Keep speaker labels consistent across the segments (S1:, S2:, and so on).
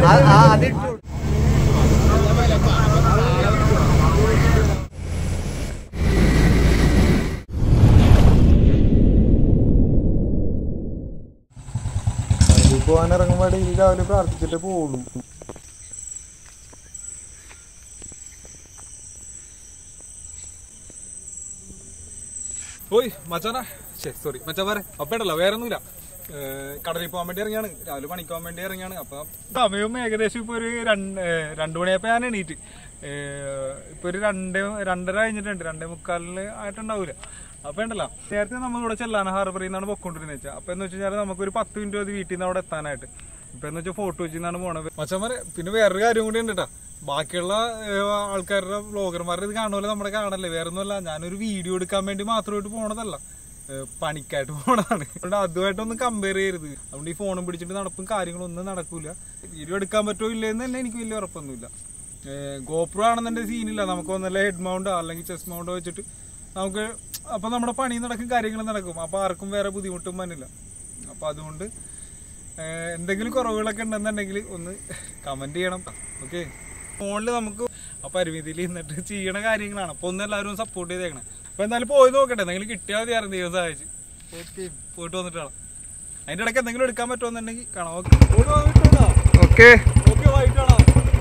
S1: അതിട്ടു
S2: പോകാൻ ഇറങ്ങുമ്പോൾ ഡെയിലി രാവിലെ പ്രാർത്ഥിച്ചിട്ട് പോകുള്ളൂ
S3: ഓയ് മച്ചാനാ ശരി സോറി മച്ചാൻ പറ അപ്പൊ ഉണ്ടല്ലോ വേറെ ഒന്നുമില്ല കടലിൽ പോകാൻ വേണ്ടി ഇറങ്ങിയാണ് രാവിലെ പണിക്ക് പോകാൻ വേണ്ടി ഇറങ്ങിയാണ് അപ്പൊ സമയവും ഏകദേശം ഇപ്പൊ ഒരു രണ്ട് ഏഹ് രണ്ടു മണിയപ്പോ ഞാൻ എണീറ്റ് ഏഹ് ഇപ്പൊ ഒരു രണ്ടേ രണ്ടര കഴിഞ്ഞിട്ടുണ്ട് രണ്ടേ മുക്കാലിന് ആയിട്ടുണ്ടാവൂല അപ്പൊ ഉണ്ടല്ലോ നേരത്തെ നമ്മൾ ഇവിടെ ചെല്ലാന ഹാർബറിൽ നിന്നാണ് പൊക്കോണ്ടിരുന്നത് വെച്ചാൽ അപ്പൊ എന്ന് വെച്ച് കഴിഞ്ഞാൽ നമുക്ക് ഒരു പത്ത് മിനിറ്റ് മതി വീട്ടിൽ നിന്ന് അവിടെ എത്താനായിട്ട് ഇപ്പൊ എന്ന് വെച്ചാൽ ഫോട്ടോ വെച്ച് നിന്നാണ് പോണത് മച്ചന്മാരെ പിന്നെ വേറൊരു കാര്യം കൂടി ഉണ്ട് കേട്ടോ ബാക്കിയുള്ള ഏഹ്, ആൾക്കാരുടെ വ്ളോഗർമാരുടെ ഇത് കാണുമല്ലോ നമ്മുടെ കാണല്ലേ വേറെ ഒന്നുമല്ല ഞാനൊരു വീഡിയോ എടുക്കാൻ വേണ്ടി മാത്രമായിട്ട് പോണതല്ല ഏഹ്, പണിക്കായിട്ട് പോണതാണ് അതുകൊണ്ട് അതുമായിട്ടൊന്നും കമ്പയർ ചെയ്യരുത് അതുകൊണ്ട് ഈ ഫോണും പിടിച്ചിട്ട് നടപ്പും കാര്യങ്ങളും ഒന്നും നടക്കൂല വീഡിയോ എടുക്കാൻ പറ്റുമോ ഇല്ലെന്ന് തന്നെ എനിക്ക് വലിയ ഉറപ്പൊന്നുമില്ല ഗോപ്രോ ആണെന്നുണ്ടെങ്കിൽ സീനില്ല നമുക്ക് ഒന്നല്ല ഹെഡ് മൗണ്ടോ അല്ലെങ്കിൽ ചെസ്റ്റ് മൗണ്ടോ വെച്ചിട്ട് നമുക്ക് അപ്പൊ നമ്മുടെ പണി നടക്കും കാര്യങ്ങളും നടക്കും അപ്പൊ ആർക്കും വേറെ ബുദ്ധിമുട്ടും വന്നില്ല അപ്പൊ അതുകൊണ്ട് ഏഹ് എന്തെങ്കിലും കുറവുകളൊക്കെ ഉണ്ടെന്നുണ്ടെങ്കിൽ ഒന്ന് കമന്റ് ചെയ്യണം ഓക്കെ ഫോണിൽ നമുക്ക് ആ പരിമിതിയിൽ നിന്നിട്ട് ചെയ്യണ കാര്യങ്ങളാണ് അപ്പൊ ഒന്ന് എല്ലാവരും സപ്പോർട്ട് ചെയ്തേക്കണം അപ്പൊ എന്തായാലും പോയി നോക്കട്ടെ എന്തെങ്കിലും കിട്ടിയാൽ മതിയായിരുന്നു ദൈവം സഹായിച്ച് ഓക്കെ പോയിട്ട് വന്നിട്ട് കാണാം അതിന്റെ ഇടയ്ക്ക് എന്തെങ്കിലും എടുക്കാൻ പറ്റുമെന്നുണ്ടെങ്കിൽ കാണാം ഓക്കെ പോയിട്ട് വന്നിട്ട് കാണാം
S2: ഓക്കെ
S3: ഓക്കെ വൈകിട്ട് കാണാം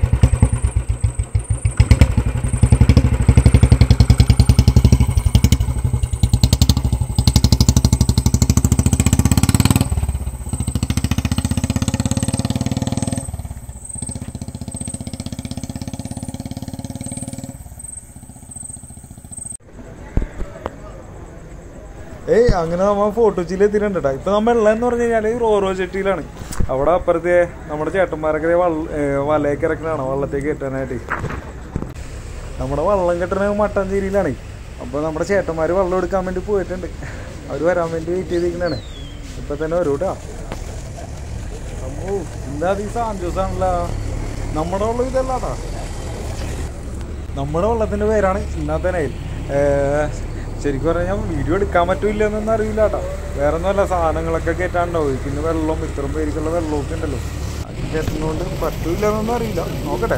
S2: ഏയ് അങ്ങനെ നമ്മ ഫോട്ടോച്ചിയിൽ എത്തിയിട്ടുണ്ട് കേട്ടോ ഇപ്പൊ നമ്മ ഉള്ള എന്ന് പറഞ്ഞു കഴിഞ്ഞാല് റോറോ ചെട്ടിയിലാണ് അവിടെ അപ്പുറത്തെ നമ്മുടെ ചേട്ടന്മാരൊക്കെ ദേ വള്ള ഏർ വലയൊക്കെ ഇറക്കണാണ് വള്ളത്തേക്ക് കെട്ടാനായിട്ട് നമ്മുടെ വള്ളം കെട്ടണ മട്ടാഞ്ചേരിയിലാണ് അപ്പൊ നമ്മുടെ ചേട്ടന്മാര് വെള്ളം എടുക്കാൻ വേണ്ടി പോയിട്ടുണ്ട് അവര് വരാൻ വേണ്ടി വെയിറ്റ് ചെയ്തിരിക്കണാണ് ഇപ്പൊ തന്നെ വരൂ കേട്ടോ അമ്മോ എന്താ ഈ സാഞ്ചോസ് ആണല്ലോ നമ്മുടെ വെള്ളം ഇതല്ലാട്ടാ നമ്മുടെ വെള്ളത്തിന്റെ പേരാണ് ഇന്നത്തെ നൈൽ ഏർ ശരിക്കും പറഞ്ഞാൽ വീഡിയോ എടുക്കാൻ പറ്റൂല എന്നൊന്നും അറിയില്ല കേട്ടോ വേറെ ഒന്നുമല്ല സാധനങ്ങളൊക്കെ കയറ്റാണ്ടാവും പിന്നെ വെള്ളം ഇത്രയും പേർക്കുള്ള വെള്ളമൊക്കെ ഉണ്ടല്ലോ അത് കയറ്റുന്നതുകൊണ്ട് പറ്റൂല എന്നൊന്നും അറിയില്ല നോക്കട്ടെ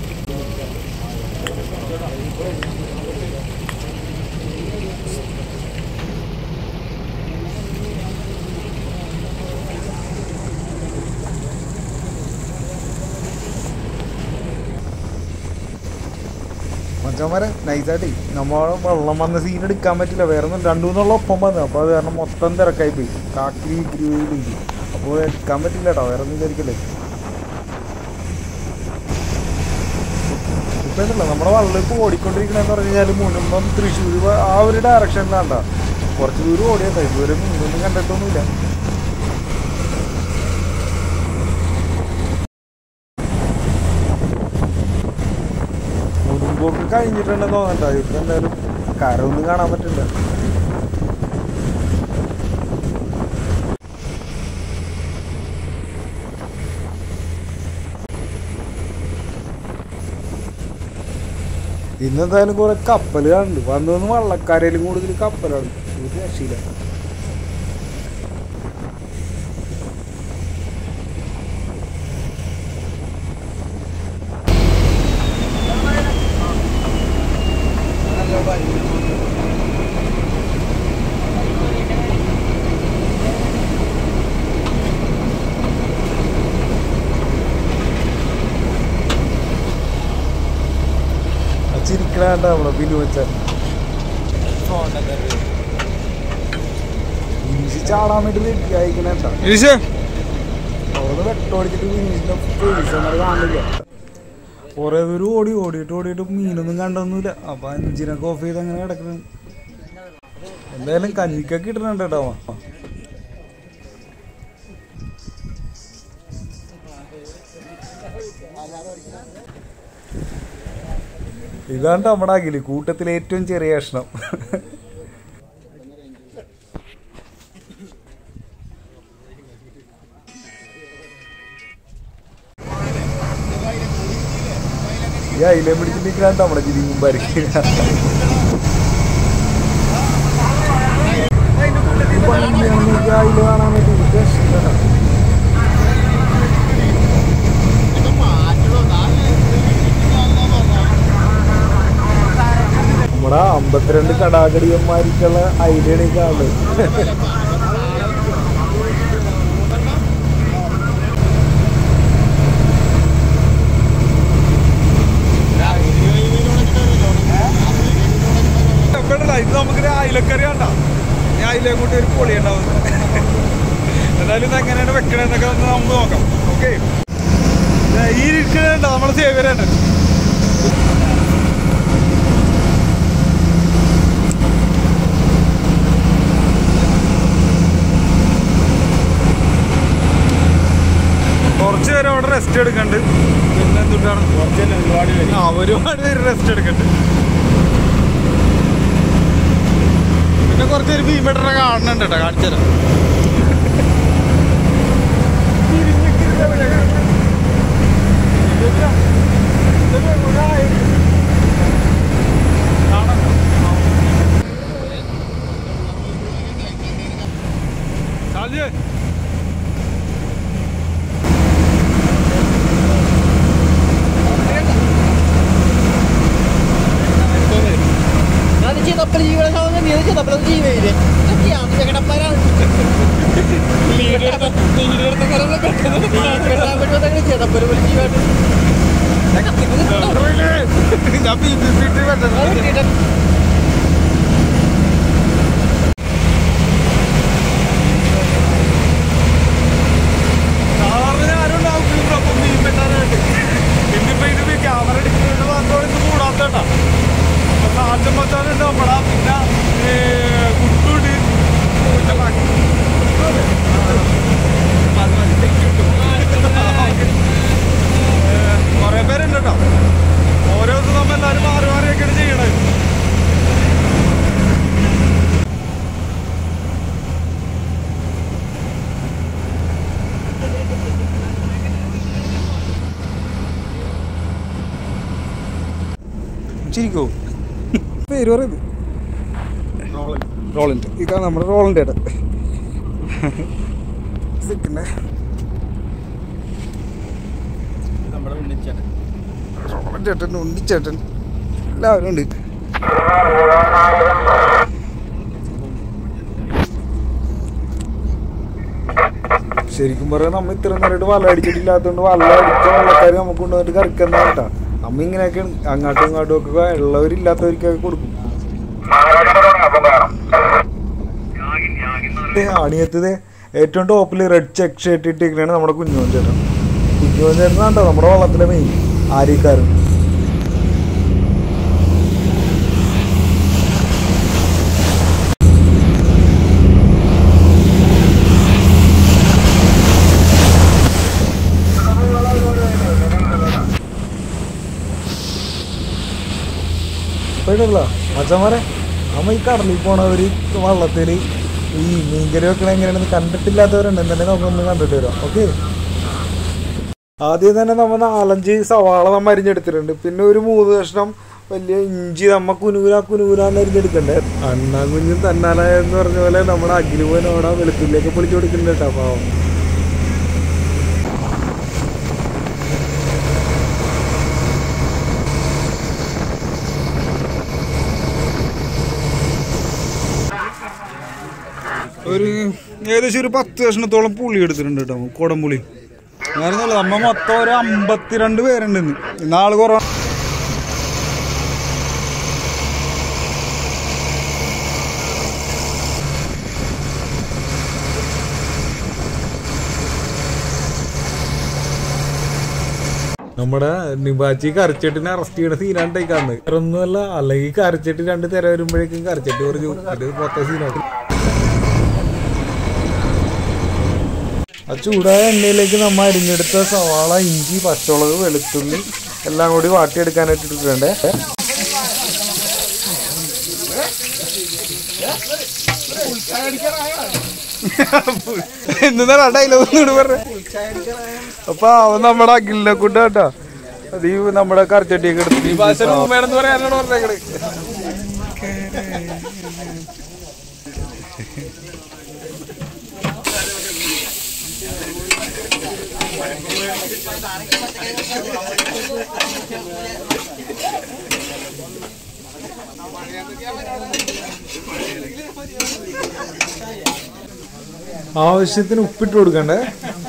S2: മച്ചന്മാരെ നൈസായിട്ട് നമ്മൾ വെള്ളം വന്ന സീൻ എടുക്കാൻ പറ്റില്ല വേറെ ഒന്നും രണ്ടു മൂന്നുള്ള ഒപ്പം വന്നു അപ്പോൾ അത് കാരണം മൊത്തം തിരക്കായി പോയി കാക്കി ഗ്രൂവിലേക്ക് അപ്പോൾ എടുക്കാൻ പറ്റില്ല കേട്ടോ വേറെ ഒന്നും വിചാരിക്കല്ലേ ഇപ്പം എന്തല്ല നമ്മുടെ വള്ളം ഇപ്പോൾ ഓടിക്കൊണ്ടിരിക്കണമെന്ന് പറഞ്ഞു കഴിഞ്ഞാൽ മുൻപം തൃശ്ശൂർ ആ ഒരു ഡയറക്ഷനിലാണ്ടാ കുറച്ച് ദൂരം ഓടിയതാ ഇതുവരെ മീനൊന്നും കണ്ടിട്ടൊന്നുമില്ല മുൻപോക്ക് കഴിഞ്ഞിട്ടുണ്ടെന്ന് തോന്നണ്ട ഇപ്പൊ എന്തായാലും കരമൊന്നും കാണാൻ പറ്റില്ല ഇന്നെന്തായാലും കുറെ കപ്പല് കാണുന്നുണ്ട് വന്നു വന്ന് വള്ളക്കാരയിലും കൂടുതൽ കപ്പലാണ് ഒരു രക്ഷയില്ല ചിരിക്കണ അവിടെ ബിനു വെച്ചാൽ ഇഞ്ചി ചാടാൻ വേണ്ടി റെഡി ആയിക്കണേട്ടാ അവിടെ വെട്ടോടിച്ചിട്ട് മീനിന്റെ ഫേസ് അങ്ങനെ കാണില്ല കുറെ ദൂരം ഓടി ഓടിയിട്ട് ഓടിയിട്ട് മീനൊന്നും കണ്ടൊന്നുമില്ല അപ്പൊ അഞ്ചിനൊക്കെ ഓഫ് ചെയ്ത് അങ്ങനെ കിടക്കണം എന്തായാലും കഞ്ഞിക്കൊക്കെ ഇട്ടിട്ടുണ്ട് കേട്ടോ അവൻ. ഇതാണ് നമ്മുടെ അഖില് കൂട്ടത്തിലെ ഏറ്റവും ചെറിയ കഷ്ണം ഈ അയിലെ പിടിച്ചിട്ടിരിക്കാണ്ട് നമ്മുടെ ചിരിങ്ങും പരിക്കുക അയില കാണാൻ പറ്റി അമ്പത്തിരണ്ട് കടാകടിയന്മാർക്കുള്ള ഐഡിയ ആണ് ഈ കാണുന്നത്
S3: പെടല ഇത് നമുക്ക് അയിലക്കറി വേണ്ട ഇനി അയിലെ കൂട്ടി ഒരു പൊളി ഉണ്ടാവും എന്തായാലും ഇത് എങ്ങനെയാണ് വെക്കണേന്നൊക്കെ ഒന്ന് നമുക്ക് നോക്കാം ഓക്കെ ഈ ഇരിക്കണേണ്ട നമ്മളെ സേവരുണ്ട് കുറച്ച് പേര് അവിടെ റെസ്റ്റ് എടുക്കണ്ട് പിന്നെ എന്തുട്ടാണ് ഒരുപാട് പേര് ആ ഒരുപാട് പേര് റെസ്റ്റ് എടുക്കണ്ട് പിന്നെ കുറച്ച് പേര് ഭീമേട്ടറെ കാണുന്നുണ്ട് കേട്ടോ കാണിച്ചു തരാം സാജി
S1: അത് ചെയ്തപ്പോൾ ജീവനെ സാധനം നീ ചെയ്തപ്പോൾ ജീവയില്ലേ ചേട്ടന്മാരാണ് ചെയ്തപ്പോൾ ഒരു ജീവായിട്ട്
S3: ഞാൻ പി പി പി ടി പറ്റുന്നു സാധാരണ ആരും ഉണ്ടാവില്ല അപ്പം മീൻ വെട്ടാനായിട്ട് ഇന്നിപ്പോ ഇത് ക്യാമറ എടുക്കുന്നത് മാത്രമാണ് ഇത് കൂടാത്തേട്ടാ അപ്പൊ സാധ്യം വെച്ചാലുണ്ട് നമ്മളാ പിന്നെ കുട്ടുണ്ട് പിന്നെ ബാക്കി കുറെ പേരുണ്ട് കേട്ടോ ഓരോ ദിവസം നമ്മ എല്ലാവരും മാറി മാറിയൊക്കെയാണ് ചെയ്യണത്
S2: ചിരിക്കോ പേര് പറയുന്നത് റോളൻഡ് ഇതാണ് നമ്മുടെ റോളൻ്റെ ഏട്ടൻ പിന്നെ റോളൻ ചേട്ടൻ ഉണ്ണിച്ചേട്ടൻ എല്ലാവരും ഉണ്ട് ശരിക്കും പറയാം നമ്മ ഇത്ര നേരമായിട്ട് വല അടിച്ചിട്ടില്ലാത്തതുകൊണ്ട് വല അടിച്ച വള്ളക്കാർ നമുക്ക് കൊണ്ടുവന്നിട്ട് കറിക്കുന്ന കേട്ടാ നമ്മ ഇങ്ങനെയൊക്കെയാണ് അങ്ങോട്ടും ഇങ്ങോട്ടും ഒക്കെ ഉള്ളവരില്ലാത്തവർക്കൊക്കെ കൊടുക്കും ദേ ആണിയത്തത് ഏറ്റവും ടോപ്പിൽ റെഡ് ചെക്ക് ഷർട്ട് ഇട്ടിരിക്കണാണ് നമ്മുടെ കുഞ്ഞോൻ ചേട്ടൻ കുഞ്ഞോൻ ചേട്ടനാണ്ടോ നമ്മുടെ വള്ളത്തിലെ മെയിൻ ആര്യക്കാരൻ പോയിട്ടല്ല മച്ചന്മാരെ നമ്മ ഈ കടലിൽ പോണവര് വള്ളത്തിൽ ഈ മീൻകറി വെക്കണ എങ്ങനെയാണെന്ന് കണ്ടിട്ടില്ലാത്തവരുണ്ട് തന്നെ നമുക്കൊന്ന് കണ്ടിട്ട് വരാം ഓക്കെ ആദ്യം തന്നെ നമ്മ നാലഞ്ച് സവാള നമ്മ അരിഞ്ഞെടുത്തിട്ടുണ്ട് പിന്നെ ഒരു മൂന്ന് കഷ്ണം വലിയ ഇഞ്ചി നമ്മ കുനൂര കുനൂരാന്ന് അരിഞ്ഞെടുക്കണ്ടേ അണ്ണാ കുഞ്ഞും തന്നാലായ എന്ന് പറഞ്ഞ പോലെ നമ്മുടെ അഖിലുവനോടെ വെളുത്തുള്ളിയൊക്കെ പൊളിച്ചു കൊടുക്കുന്നുണ്ട് കേട്ടോ പാവം
S3: ഒരു ഏകദേശം ഒരു പത്ത് കഷ്ണത്തോളം പുളി എടുത്തിട്ടുണ്ട് കേട്ടോ കുടംപുളി അങ്ങനെയൊന്നുമല്ല നമ്മ മൊത്തം ഒരു അമ്പത്തിരണ്ട് പേരുണ്ട് ഇന്ന് ഇന്നാള് കുറവാണ്
S2: നമ്മുടെ നിബാച്ചി കരച്ചെട്ടിനെ അറസ്റ്റ് ചെയ്യണ സീനാണ്ടായിക്കാന്ന് ഒന്നുമല്ല അല്ലെങ്കിൽ കരച്ചെട്ടി രണ്ട് തിര വരുമ്പോഴേക്കും കരച്ചെട്ടി പറഞ്ഞു അത് പൊത്ത സീനാക്കി ആ ചൂടായ എണ്ണയിലേക്ക് നമ്മ അരിഞ്ഞെടുത്ത സവാള ഇഞ്ചി പച്ചമുളക് വെളുത്തുള്ളി എല്ലാം കൂടി വാട്ടിയെടുക്കാനായിട്ട് ഇട്ടിട്ടുണ്ടേ
S3: എന്താ ഡയലോഗ് ഒന്നുകൂടി പറഞ്ഞ
S2: അപ്പൊ അവൻ നമ്മുടെ അഖിലിനെ കൊണ്ട് കേട്ടാ അത് ഈ നമ്മുടെ കരച്ചട്ടിയൊക്കെ എടുത്ത്
S3: വേണമെന്ന് പറയാനാണ് പറഞ്ഞേക്കണത്
S2: ആവശ്യത്തിന് ഉപ്പിട്ട് കൊടുക്കണ്ടേ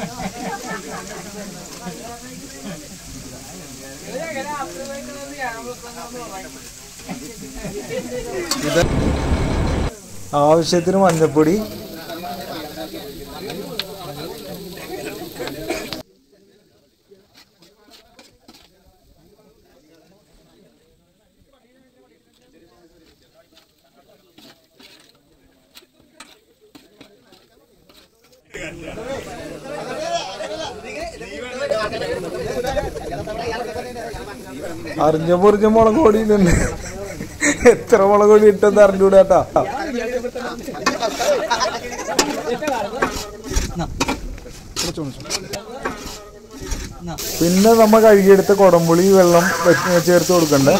S2: ഇത് ആവശ്യത്തിന് മഞ്ഞപ്പൊടി അറിഞ്ഞ പൊറിഞ്ഞ മുളക് പൊടി ഇടുന്നുണ്ട് എത്ര മുളക് പൊടി ഇട്ടെന്ന് അറിഞ്ഞൂടാട്ടാ പിന്നെ നമ്മ കഴുകിയെടുത്ത കൊടംപുളി വെള്ളം വെച്ച് ചേർത്ത് കൊടുക്കണ്ടേ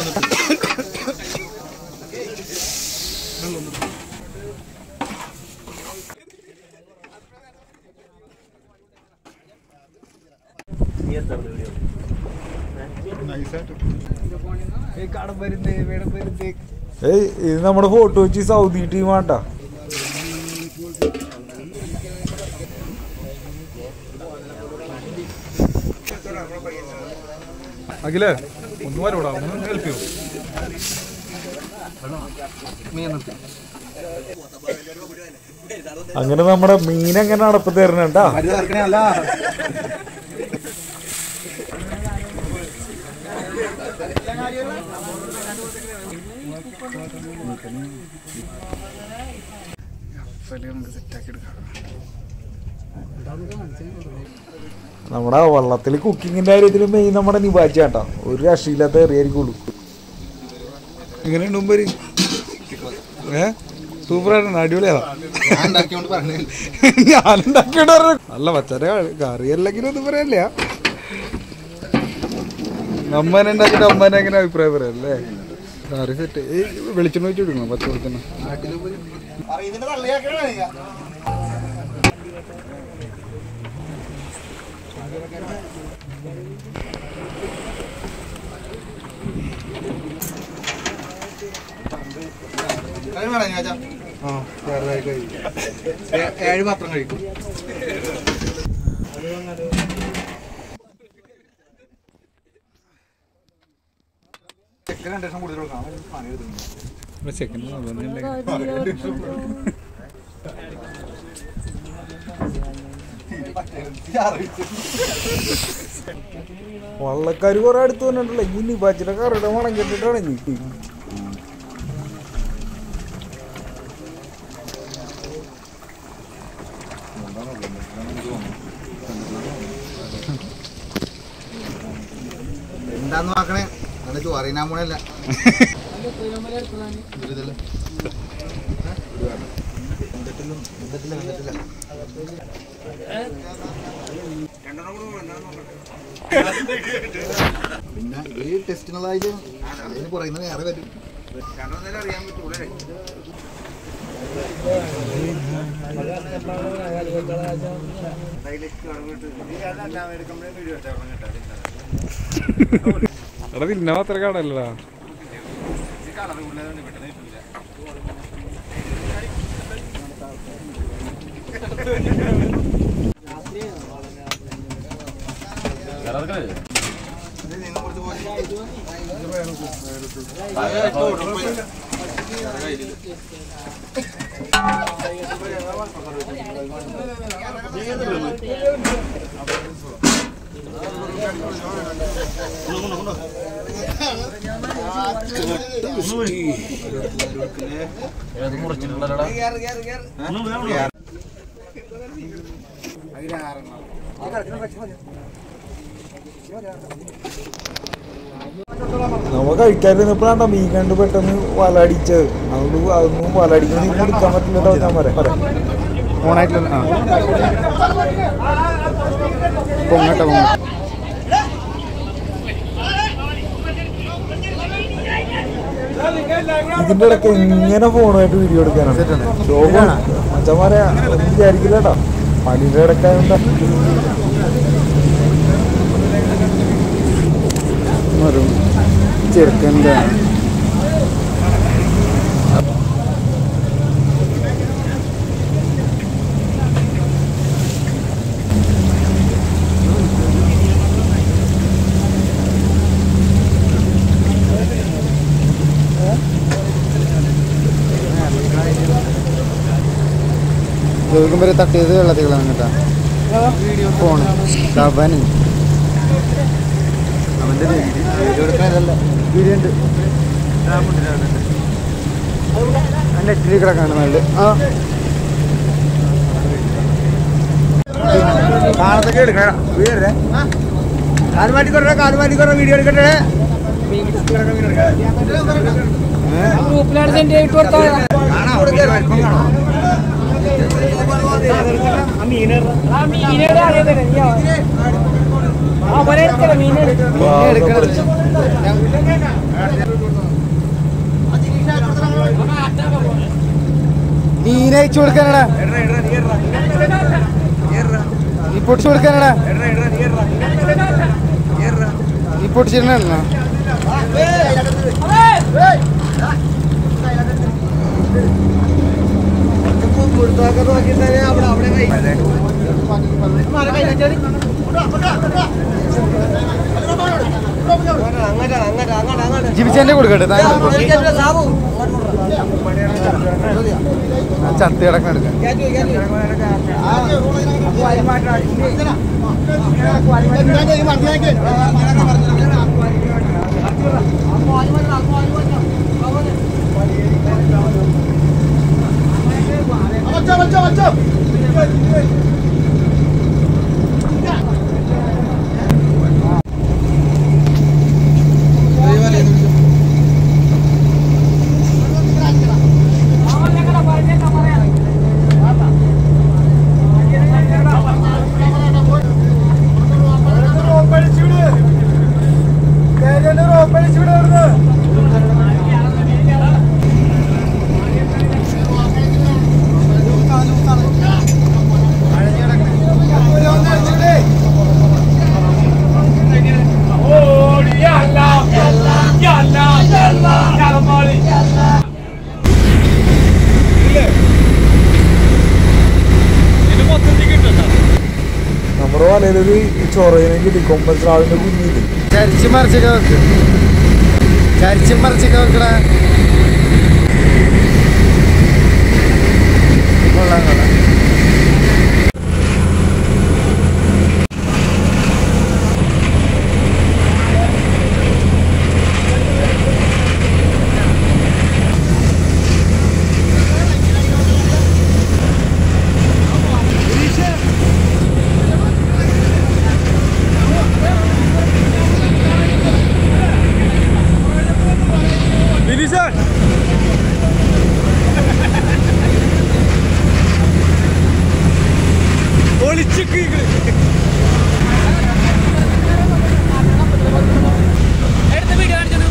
S2: ഏയ് ഇത് നമ്മുടെ ഫോട്ടോ വെച്ച് സൗദി ടീമാട്ടാ
S3: അഖിലേ ഒന്ന് വരൂടാ ഒന്ന് ഹെൽപ്പ് ചെയ്യൂ
S2: അങ്ങനെ നമ്മുടെ മീൻ എങ്ങനെ അടപ്പ് തരണേട്ടാ നമ്മുടെ വള്ളത്തിൽ കുക്കിങ്ങിന്റെ കാര്യത്തിൽ മെയിൻ നമ്മുടെ നിവാച്ചാട്ടാ ഒരു രക്ഷയില്ലാത്ത എറിയായിരിക്കുള്ളൂ എങ്ങനെയുണ്ട് മുമ്പര് ഏ സൂപ്പർ ആയിട്ടുണ്ട് അടിപൊളിയാ ഞാനുണ്ടാക്കിയോണ്ട് പറഞ്ഞു അല്ല പച്ചര കറിയല്ലെങ്കിലും ഒന്നും പറയല്ല അമ്മനെ ഉണ്ടാക്കിയിട്ട് അമ്മനെ എങ്ങനെ അഭിപ്രായം പറയാം അല്ലേ കറി സെറ്റ് വെളിച്ചെണ്ണ വെച്ച് കൊടുക്കണം പച്ച വെളിച്ചെണ്ണ
S1: ഏഴ് പാത്രം കഴിക്കും
S2: വള്ളക്കാര് കുറെ അടുത്ത് വന്നിട്ടുള്ള ഈ നിബാച്ചിന്റെ കറിയുടെ മണം കെട്ടിട്ടാണ് ഞെട്ടി
S1: എന്താന്ന് നോക്കണേ നല്ല ചോറിനാൻ പോണല്ല പിന്നെ ഈ ടെസ്റ്റിനുള്ളതായിട്ട് അതിന് പറയുന്നത് വേറെ വരും അറിയാൻ പറ്റൂലേ
S2: എടാ പിന്നെ അത്ര കടല്ലടാ നമ്മ കഴിക്കാതിരുന്നപ്പോഴാണ് മീൻ കണ്ട് പെട്ടെന്ന് വല അടിച്ചത് അതുകൊണ്ട് അതൊന്നും വല അടിക്കുന്ന എടുക്കാൻ പറ്റില്ലല്ലോ ഞാൻ പറയാം
S1: ഓണായിട്ടില്ല ആ പൊങ്ങട്ടെ പൊങ്ങ
S2: ഇതിന്റെ ഇടയ്ക്ക് ഇങ്ങനെ ഫോണുമായിട്ട് വീഡിയോ എടുക്കാനാണ് ശോഭം അച്ഛന്മാരെ ഒന്നും വിചാരിക്കില്ല കേട്ടോ പണിയുടെ ഇടയ്ക്കായോണ്ട്
S1: ചെറുക്കൻ്റെ
S4: നോക്കുമ്പോൾ തട്ടിയത് വെള്ളത്തികളാണ് കേട്ടോ ഫോണ് അവന് അവൻ്റെ വീഡിയോ എടുക്കാനല്ല വീഡിയോ ഉണ്ട് നെറ്റിൽ കിടക്കാണ് നല്ല ആ കാണത്തൊക്കെ എടുക്കണം വീടേ കാല് മാറ്റിക്കൊണ്ടേ കാല് മാറ്റിക്കൊണ്ടേ വീഡിയോ എടുക്കട്ടെ
S5: ഗ്രൂപ്പിലാണ് സെൻഡ് ചെയ്തിട്ട് കൊടുത്താൽ ആ മീനയുടെ അറിയാതെ ആ പോലെ മീനെടുക്കണം
S4: മീൻ അയച്ചു കൊടുക്കാനടാ നീ പൊട്ടിച്ചു കൊടുക്കാനടാ നീ പൊട്ടിച്ചിട്ടുണ്ടോ ജിബിച്ചെന്നെ കൊടുക്കട്ടെ താൻ ആ ചത്ത് കിടക്കാൻ എടുക്കാം
S2: നമ്മുടെ വലയിലൊരു ചൊറയിനെ കിട്ടി കൊമ്പസ്രാവിന്റെ കുഞ്ഞില്ലേ
S4: ചരിച്ച് മറിച്ചൊക്കെ വെക്ക് ചരിച്ചും മറിച്ചൊക്കെ വെക്കണ കൊള്ളാം കൊള്ളാം
S5: എടുത്ത് വീഡിയോ കാണിച്ചു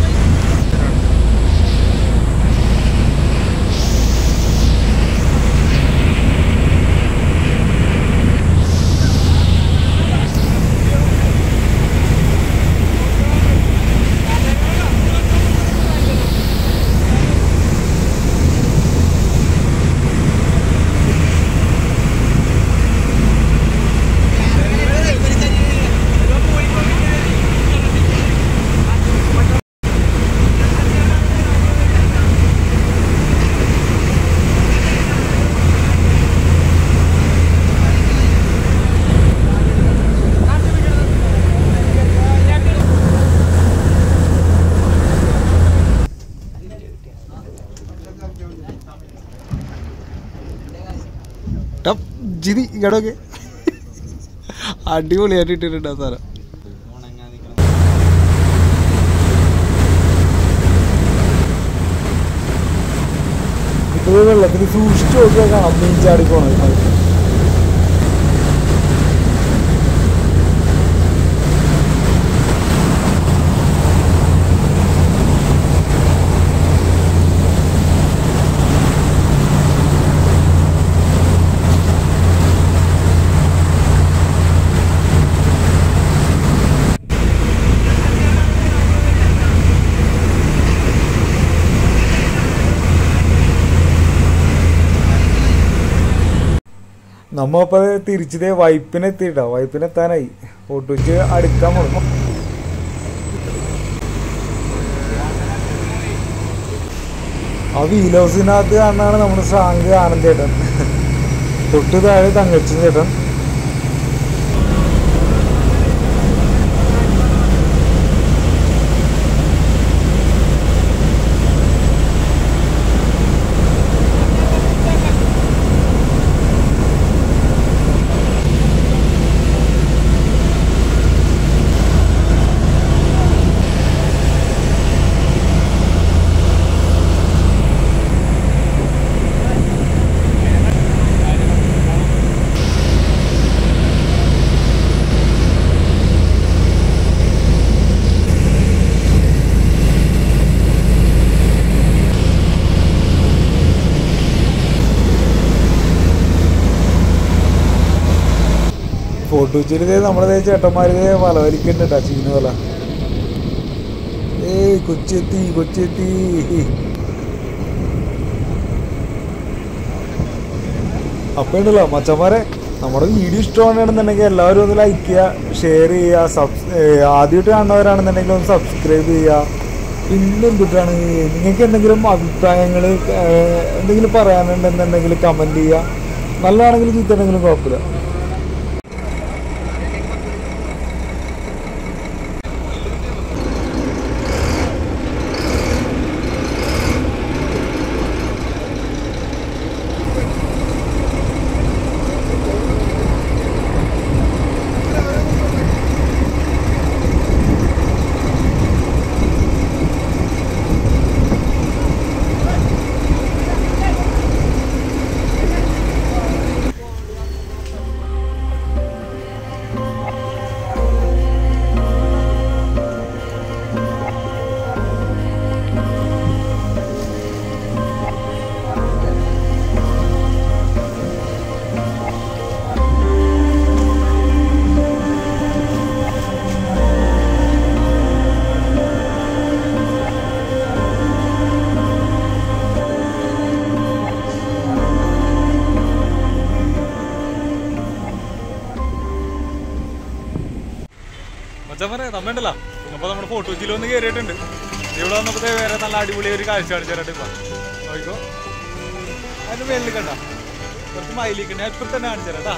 S2: ജിതി ഇങ്ങടൊക്കെ അടിപൊളിയായിട്ട് ഇട്ടിട്ടുണ്ട് ആ സാധനം ഇത് വെള്ളത്തിൽ സൂക്ഷിച്ചു നോക്കിയാൽ കാണാം മീൻ ചാടി പോണത് നമ്മ ഇപ്പൊ തിരിച്ചതേ വൈപ്പിനെത്തിട്ടോ വൈപ്പിനെത്താനായി ഓട്ടുവെച്ച് അടുക്കാൻ പോണം ആ വീൽ ഹൗസിനകത്ത് കാണാനാണ് നമ്മുടെ സ്ട്രാങ്ക് ആനന്ദേട്ടൻ തൊട്ട് താഴെ തങ്കച്ചൻ ചേട്ടൻ ഫോട്ടോച്ചിൽ നമ്മുടെ ചേട്ടന്മാര് വല വലിക്കുന്നുണ്ട് കേട്ടോ ചീന വല ഏയ് കൊച്ചെത്തി കൊച്ചെത്തി അപ്പൊ ഉണ്ടല്ലോ മച്ചന്മാരെ നമ്മുടെ വീഡിയോ ഇഷ്ടമാണെന്നുണ്ടെങ്കിൽ എല്ലാവരും ഒന്ന് ലൈക്ക് ചെയ്യുക ഷെയർ ചെയ്യുക സബ്സ് ആദ്യമായിട്ട് കാണുന്നവരാണെന്നുണ്ടെങ്കിൽ ഒന്ന് സബ്സ്ക്രൈബ് ചെയ്യുക പിന്നെ എന്തിട്ടാണ് നിങ്ങൾക്ക് എന്തെങ്കിലും അഭിപ്രായങ്ങൾ എന്തെങ്കിലും പറയാനുണ്ടെന്നുണ്ടെങ്കിൽ കമൻറ്റ് ചെയ്യുക നല്ലതാണെങ്കിലും ചീത്തയാണെങ്കിലും കുഴപ്പമില്ല
S3: മച്ചാൻ പറയാം നമ്മണ്ടല്ല അപ്പൊ നമ്മുടെ ഫോട്ടോ വെച്ചിൽ ഒന്ന് കയറിയിട്ടുണ്ട് ഇവിടെ വന്നപ്പോ ദേ വേറെ നല്ല അടിപൊളി ഒരു കാഴ്ച കാണിച്ചു തരട്ടെ ഇപ്പൊ നോക്കിക്കോ അതിന്റെ മേലിൽ കണ്ട കുറച്ച് മയിലേക്ക് ഞാൻ ഇപ്പൊ തന്നെ കാണിച്ചു തരാം ട്ടാ.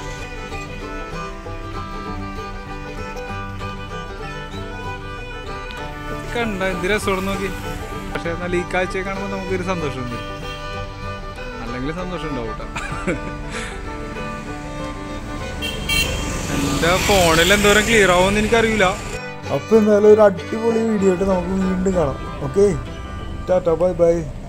S3: കണ്ട എന്ത് രസോടെ നോക്കി പക്ഷെ എന്നാൽ ഈ കാഴ്ചയെ കാണുമ്പോൾ നമുക്കൊരു സന്തോഷമുണ്ട് അല്ലെങ്കിൽ സന്തോഷം ഉണ്ടാവും കേട്ടോ എന്റെ ഫോണിൽ എന്തോരം ക്ലിയർ ആവുമെന്ന് എനിക്കറിയില്ല
S2: അപ്പൊ എന്തായാലും ഒരു അടിപൊളി വീഡിയോ ആയിട്ട് നമുക്ക് വീണ്ടും കാണാം ഓക്കെ ടാറ്റ ബൈ ബൈ